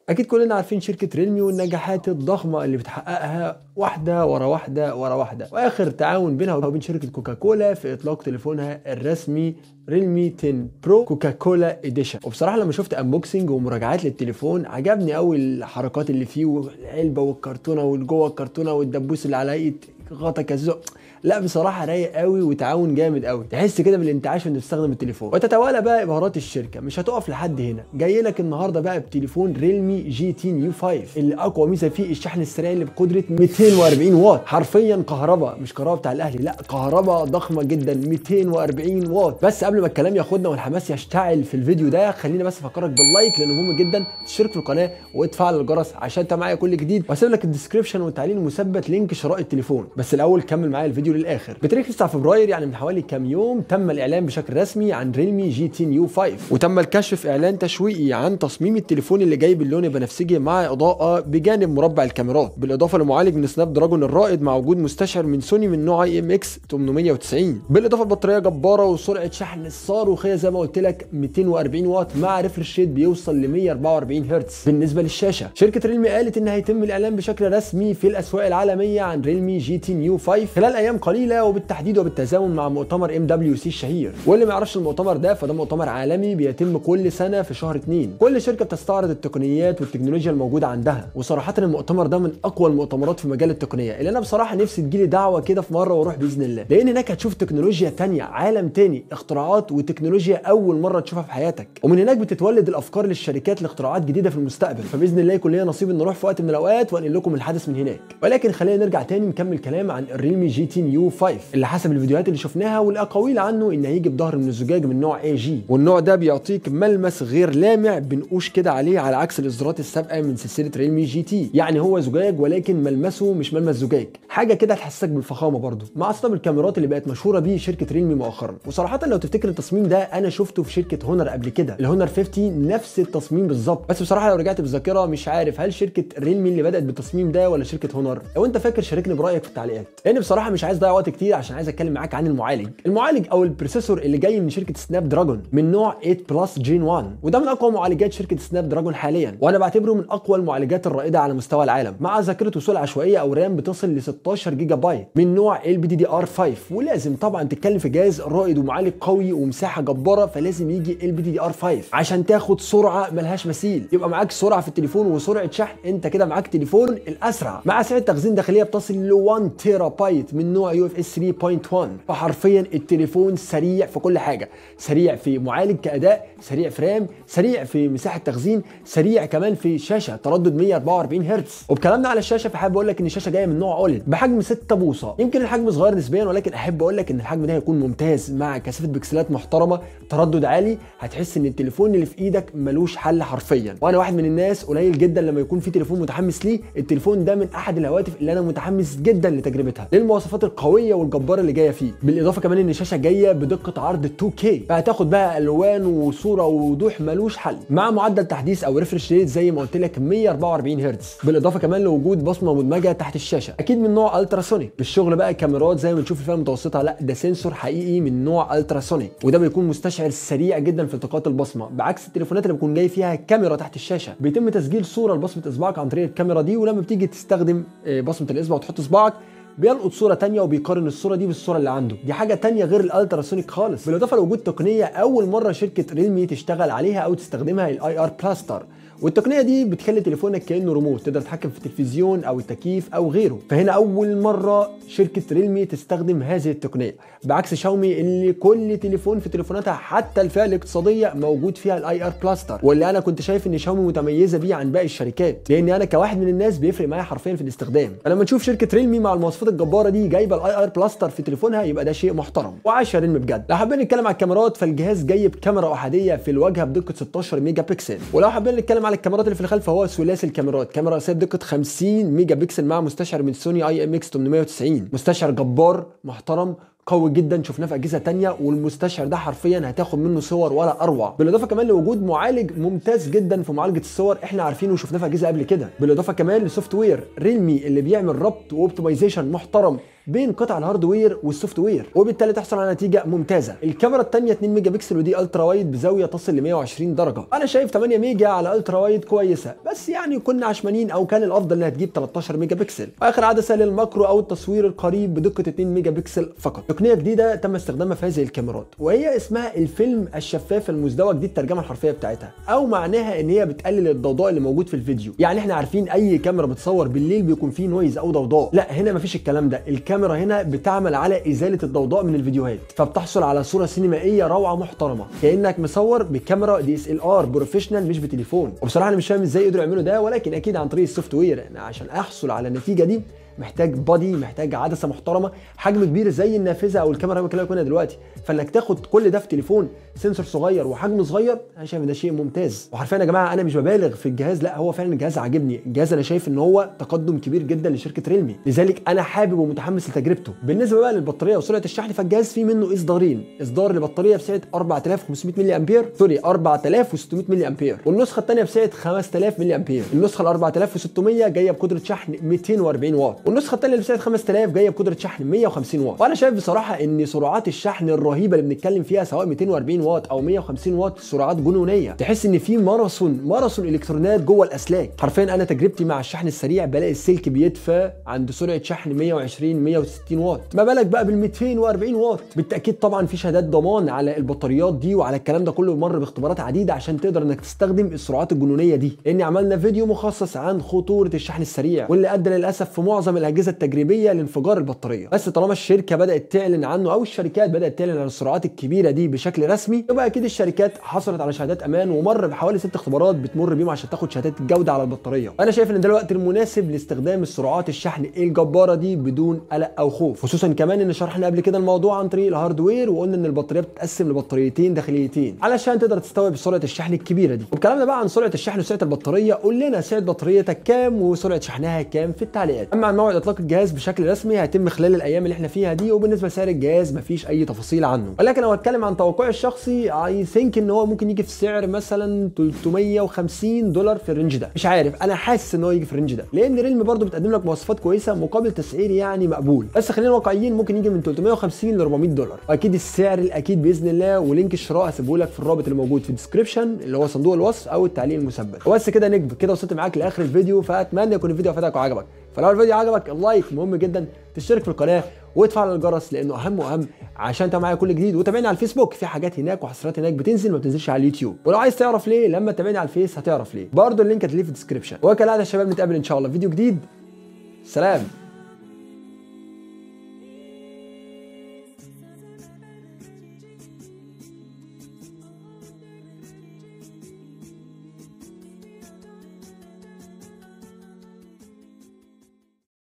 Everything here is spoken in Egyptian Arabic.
اكيد كلنا عارفين شركه ريلمي والنجاحات الضخمه اللي بتحققها واحده ورا واحده ورا واحده واخر تعاون بينها وبين شركه كوكاكولا في اطلاق تليفونها الرسمي ريلمي 10 برو كوكاكولا اديشن وبصراحه لما شفت انبوكسنج ومراجعات للتليفون عجبني قوي الحركات اللي فيه والعلبه والكرتونه والجوه الكرتونه والدبوس اللي على ايد غطا كزق لا بصراحه رايق قوي وتعاون جامد قوي تحس كده بالانتعاش وانت بتستخدم التليفون وتتوالى بقى ابهارات الشركه مش هتقف لحد هنا جاي لك النهارده بقى بتليفون ريلمي جي 10 يو 5 اللي اقوى ميزه فيه الشحن السريع اللي بقدره 240 واط حرفيا كهرباء مش كهرباء بتاع الاهلي لا كهرباء ضخمه جدا 240 واط بس قبل ما الكلام ياخدنا والحماس يشتعل في الفيديو ده خلينا بس افكرك باللايك لانه مهم جدا تشترك في القناه وتفعل الجرس عشان انت معايا كل جديد وهسيب لك الديسكربشن والتعليق المثبت لينك شراء التليفون بس الاول كمل معايا الفيديو للاخر بتاريخ 9 فبراير يعني من حوالي كام يوم تم الاعلان بشكل رسمي عن ريلمي جي 10 يو 5 وتم الكشف في اعلان تشويقي عن تصميم التليفون اللي جاي باللون البنفسجي مع اضاءه بجانب مربع الكاميرات بالاضافه لمعالج من سناب دراجون الرائد مع وجود مستشعر من سوني من نوع اي ام اكس 890 بالاضافه لبطاريه جباره وسرعه شحن الصاروخيه زي ما قلت لك 240 واط مع ريفرش ريت بيوصل ل 144 هرتز بالنسبه للشاشه شركه ريلمي قالت ان هيتم الاعلان بشكل رسمي في الاسواق العالميه عن ريلمي جي 10 يو 5 خلال ايام قليله وبالتحديد وبالتزامن مع مؤتمر ام دبليو سي الشهير واللي ما يعرفش المؤتمر ده فده مؤتمر عالمي بيتم كل سنه في شهر 2 كل شركه بتستعرض التقنيات والتكنولوجيا الموجوده عندها وصراحه المؤتمر ده من اقوى المؤتمرات في مجال التقنيه اللي انا بصراحه نفسي تجيلي دعوه كده في مره واروح باذن الله لان هناك هتشوف تكنولوجيا تانية عالم تاني اختراعات وتكنولوجيا اول مره تشوفها في حياتك ومن هناك بتتولد الافكار للشركات لاختراعات جديده في المستقبل فباذن الله يكون ليا نصيب ان نروح في وقت من الاوقات وانقل لكم الحدث من هناك ولكن خلينا نرجع تاني نكمل كلام عن الريلمي جي 10 يو 5 اللي حسب الفيديوهات اللي شفناها والاقاويل عنه ان هيجي بظهر من الزجاج من نوع اي جي والنوع ده بيعطيك ملمس غير لامع بنقوش كده عليه على عكس الاصدارات السابقه من سلسله ريلمي جي تي يعني هو زجاج ولكن ملمسه مش ملمس زجاج حاجه كده تحسسك بالفخامه برضه مع اصلا الكاميرات اللي بقت مشهوره بيه شركه ريلمي مؤخرا وصراحه لو تفتكر التصميم ده انا شفته في شركه هونر قبل كده الهونر 50 نفس التصميم بالظبط بس بصراحه لو رجعت بالذاكره مش عارف هل شركه ريلمي اللي بدات بالتصميم ده ولا شركه هونر لو انت فاكر شاركني برايك في التعليقات لان بصراحه مش عايز اضيع وقت كتير عشان عايز اتكلم معاك عن المعالج المعالج او البروسيسور اللي جاي من شركه سناب دراجون من نوع 8 بلس جين 1 وده من اقوى معالجات شركه سناب دراجون حاليا وانا بعتبره من اقوى المعالجات الرائده على مستوى العالم مع ذاكره وصول عشوائيه او رام بتصل ل 16 جيجا بايت من نوع ال بي دي دي ار 5 ولازم طبعا تتكلم في جهاز رائد ومعالج قوي ومساحه جباره فلازم يجي ال بي دي دي ار 5 عشان تاخد سرعه ملهاش مثيل يبقى معاك سرعه في التليفون وسرعه شحن انت كده معاك تليفون الاسرع مع سعه تخزين داخليه بتصل ل 1 تيرا بايت من نوع يو اف اس 3.1 فحرفيا التليفون سريع في كل حاجه سريع في معالج كاداء سريع في رام سريع في مساحه تخزين سريع كمان في شاشه تردد 144 هرتز وبكلامنا على الشاشه فحابب اقول لك ان الشاشه جايه من نوع اولد بحجم 6 بوصه يمكن الحجم صغير نسبيا ولكن احب اقول لك ان الحجم ده هيكون ممتاز مع كثافه بكسلات محترمه تردد عالي هتحس ان التليفون اللي في ايدك ملوش حل حرفيا وانا واحد من الناس قليل جدا لما يكون في تليفون متحمس ليه التليفون ده من احد الهواتف اللي انا متحمس جدا لتجربتها للمواصفات القويه والجباره اللي جايه فيه بالاضافه كمان ان الشاشه جايه بدقه عرض 2K فهتاخد بقى الوان وصوره ووضوح ملوش حل مع معدل تحديث او ريفرش ريت زي ما قلت لك 144 هرتز بالاضافه كمان لوجود بصمه مدمجه تحت الشاشه اكيد من نوع التراسونيك بالشغل بقى كاميرات زي ما بنشوف الفئه المتوسطه لا ده سنسور حقيقي من نوع التراسونيك وده بيكون مستشعر سريع جدا في التقاط البصمه بعكس التليفونات اللي بيكون جاي فيها كاميرا تحت الشاشه بيتم تسجيل صوره لبصمه اصبعك عن طريق الكاميرا دي ولما بتيجي تستخدم بصمه الاصبع وتحط صباعك بيلقط صوره تانية وبيقارن الصوره دي بالصوره اللي عنده دي حاجه تانية غير الالتراسونيك خالص بالاضافه لوجود تقنيه اول مره شركه ريلمي تشتغل عليها او تستخدمها الاي ار بلاستر والتقنيه دي بتخلي تليفونك كانه ريموت تقدر تتحكم في التلفزيون او التكييف او غيره فهنا اول مره شركه ريلمي تستخدم هذه التقنيه بعكس شاومي اللي كل تليفون في تليفوناتها حتى الفئه الاقتصاديه موجود فيها الاي ار بلاستر واللي انا كنت شايف ان شاومي متميزه بيه عن باقي الشركات لان انا كواحد من الناس بيفرق معايا حرفيا في الاستخدام فلما نشوف شركه ريلمي مع المواصفات الجباره دي جايبه الاي ار بلاستر في تليفونها يبقى ده شيء محترم وعاش يا ريلمي بجد لو حابين نتكلم على الكاميرات فالجهاز جاي بكاميرا احاديه في الواجهه بدقه 16 ميجا بكسل ولو حابين نتكلم على الكاميرات اللي في الخلف فهو ثلاثي الكاميرات كاميرا رئيسيه بدقه 50 ميجا بكسل مع مستشعر من سوني اي ام اكس 890 مستشعر جبار محترم قوي جدا شفناه في اجهزه تانية والمستشعر ده حرفيا هتاخد منه صور ولا اروع بالاضافه كمان لوجود معالج ممتاز جدا في معالجه الصور احنا عارفينه وشفناه في اجهزه قبل كده بالاضافه كمان لسوفت وير ريلمي اللي بيعمل ربط واوبتمايزيشن محترم بين قطع الهاردوير والسوفت وير وبالتالي تحصل على نتيجه ممتازه الكاميرا الثانيه 2 ميجا بكسل ودي الترا وايد بزاويه تصل ل 120 درجه انا شايف 8 ميجا على الترا وايد كويسه بس يعني كنا عشمانين او كان الافضل انها تجيب 13 ميجا بكسل واخر عدسه للماكرو او التصوير القريب بدقه 2 ميجا بكسل فقط تقنيه جديده تم استخدامها في هذه الكاميرات وهي اسمها الفيلم الشفاف المزدوج دي الترجمه الحرفيه بتاعتها او معناها ان هي بتقلل الضوضاء اللي موجود في الفيديو يعني احنا عارفين اي كاميرا بتصور بالليل بيكون فيه نويز او ضوضاء لا هنا مفيش الكلام ده الكاميرا هنا بتعمل على ازاله الضوضاء من الفيديوهات فبتحصل على صوره سينمائيه روعه محترمه كانك مصور بكاميرا دي اس ال ار بروفيشنال مش بتليفون وبصراحه انا مش فاهم ازاي قدروا يعملوا ده ولكن اكيد عن طريق السوفت وير يعني عشان احصل على النتيجه دي محتاج بادي محتاج عدسه محترمه حجم كبير زي النافذه او الكاميرا اللي بكلمك منها دلوقتي فانك تاخد كل ده في تليفون سنسور صغير وحجم صغير انا شايف ان ده شيء ممتاز وحرفيا يا جماعه انا مش ببالغ في الجهاز لا هو فعلا الجهاز عاجبني الجهاز انا شايف ان هو تقدم كبير جدا لشركه ريلمي لذلك انا حابب ومتحمس لتجربته بالنسبه بقى للبطاريه وسرعه الشحن فالجهاز فيه منه اصدارين اصدار لبطاريه بسعه 4500 ملي امبير سوري 4600 ملي امبير والنسخه الثانيه بسعه 5000 ملي امبير النسخه ال 4600 جايه بقدره شحن 240 واط والنسخه الثانيه اللي بسعه 5000 جايه بقدره شحن 150 واط وانا شايف بصراحه ان سرعات الشحن الرهيبه اللي بنتكلم فيها سواء 240 واط او 150 واط سرعات جنونيه تحس ان في ماراثون ماراثون الكترونات جوه الاسلاك حرفيا انا تجربتي مع الشحن السريع بلاقي السلك بيدفى عند سرعه شحن 120 160 واط ما بالك بقى بال 240 واط بالتاكيد طبعا في شهادات ضمان على البطاريات دي وعلى الكلام ده كله مر باختبارات عديده عشان تقدر انك تستخدم السرعات الجنونيه دي لان عملنا فيديو مخصص عن خطوره الشحن السريع واللي ادى للاسف في معظم الاجهزه التجريبيه لانفجار البطاريه بس طالما الشركه بدات تعلن عنه او الشركات بدات تعلن عن السرعات الكبيره دي بشكل رسمي يبقى اكيد الشركات حصلت على شهادات امان ومر بحوالي ست اختبارات بتمر بيهم عشان تاخد شهادات الجوده على البطاريه انا شايف ان ده الوقت المناسب لاستخدام السرعات الشحن الجباره دي بدون قلق او خوف خصوصا كمان ان شرحنا قبل كده الموضوع عن طريق الهاردوير وقلنا ان البطاريه بتتقسم لبطاريتين داخليتين علشان تقدر تستوعب سرعه الشحن الكبيره دي وبكلامنا بقى عن سرعه الشحن وسرعه البطاريه قول لنا سعه بطاريتك كام وسرعه شحنها كام في التعليقات اما عن موعد اطلاق الجهاز بشكل رسمي هيتم خلال الايام اللي احنا فيها دي وبالنسبه لسعر الجهاز مفيش اي تفاصيل عنه ولكن لو هتكلم عن توقعي الشخصي اي ثينك ان هو ممكن يجي في سعر مثلا 350 دولار في الرينج ده مش عارف انا حاسس ان هو يجي في الرينج ده لان ريلمي برضو بتقدم لك مواصفات كويسه مقابل تسعير يعني مقبول بس خلينا واقعيين ممكن يجي من 350 ل 400 دولار واكيد السعر الاكيد باذن الله ولينك الشراء هسيبه لك في الرابط اللي موجود في الديسكربشن اللي هو صندوق الوصف او التعليق المثبت وبس كده نجم كده وصلت معاك لاخر الفيديو فاتمنى يكون الفيديو فاتك وعجبك فلو الفيديو عجبك اللايك مهم جدا تشترك في القناه وتفعل الجرس لانه اهم واهم عشان تتابع معايا كل جديد وتابعني على الفيسبوك في حاجات هناك وحصريات هناك بتنزل ما بتنزلش على اليوتيوب ولو عايز تعرف ليه لما تتابعني على الفيس هتعرف ليه برضه اللينك هتلاقيه في الديسكربشن وكالعاده يا شباب نتقابل ان شاء الله في فيديو جديد سلام